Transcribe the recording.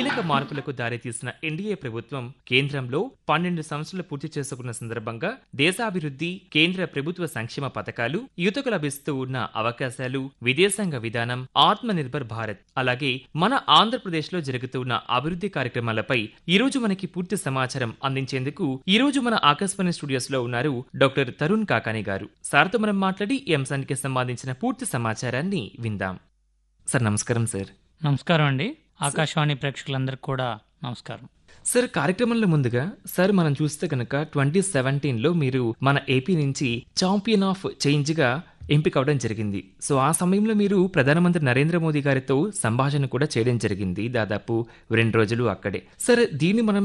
కీలక మార్పులకు దారితీసిన ఎన్డీఏ ప్రభుత్వం కేంద్రంలో పన్నెండు సంవత్సరాలు పూర్తి చేసుకున్న సందర్భంగా దేశాభివృద్ధి కేంద్ర ప్రభుత్వ సంక్షేమ పథకాలు యువతకు లభిస్తూ ఉన్న అవకాశాలు విదేశాంగ విధానం ఆత్మ నిర్భర్ భారత్ అలాగే మన ఆంధ్రప్రదేశ్ లో జరుగుతున్న అభివృద్ధి కార్యక్రమాలపై ఈ రోజు మనకి పూర్తి సమాచారం అందించేందుకు ఈ రోజు మన ఆకాశవాణి స్టూడియోస్ లో ఉన్నారు డాక్టర్ తరుణ్ కాకాని గారు సార్తో మనం మాట్లాడి ఈ అంశానికి సంబంధించిన పూర్తి సమాచారాన్ని విందాం సార్ నమస్కారం సార్ నమస్కారం అండి ఆకాశవాణి ప్రేక్షకులందరికీ కూడా నమస్కారం సార్ కార్యక్రమంలో ముందుగా సార్ మనం చూస్తే కనుక ట్వంటీ సెవెంటీన్ లో మీరు మన ఏపీ నుంచి ఛాంపియన్ ఆఫ్ చేంజ్ గా ఎంపిక అవడం జరిగింది సో ఆ సమయంలో మీరు ప్రధానమంత్రి నరేంద్ర మోదీ గారితో సంభాషణ కూడా చేయడం జరిగింది దాదాపు రెండు రోజులు అక్కడే సరే దీన్ని మనం